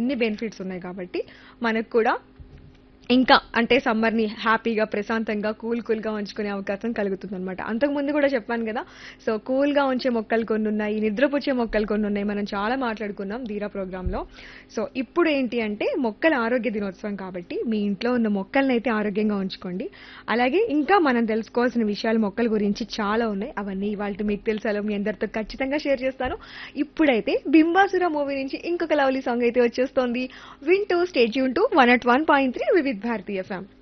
ఇన్ని బెనిఫిట్స్ ఉన్నాయి కాబట్టి మనకు కూడా ఇంకా అంటే సమ్మర్ని హ్యాపీగా ప్రశాంతంగా కూల్ కూల్గా ఉంచుకునే అవకాశం కలుగుతుంది అనమాట అంతకుముందు కూడా చెప్పాను కదా సో కూల్గా ఉంచే మొక్కలు కొన్ని ఉన్నాయి నిద్రపుచ్చే మొక్కలు కొన్ని ఉన్నాయి మనం చాలా మాట్లాడుకున్నాం ధీరా ప్రోగ్రాంలో సో ఇప్పుడు ఏంటి అంటే మొక్కల ఆరోగ్య దినోత్సవం కాబట్టి మీ ఇంట్లో ఉన్న మొక్కల్ని అయితే ఆరోగ్యంగా ఉంచుకోండి అలాగే ఇంకా మనం తెలుసుకోవాల్సిన విషయాలు మొక్కల గురించి చాలా ఉన్నాయి అవన్నీ ఇవాళ మీకు తెలుసాలో మీ అందరితో ఖచ్చితంగా షేర్ చేస్తాను ఇప్పుడైతే బింబాసుర మూవీ నుంచి ఇంకొక లవ్లీ సాంగ్ అయితే వచ్చేస్తోంది వింటూ స్టేట్ యూన్ two one at one point three Vividh భారతీయ ఎఫ్ఎం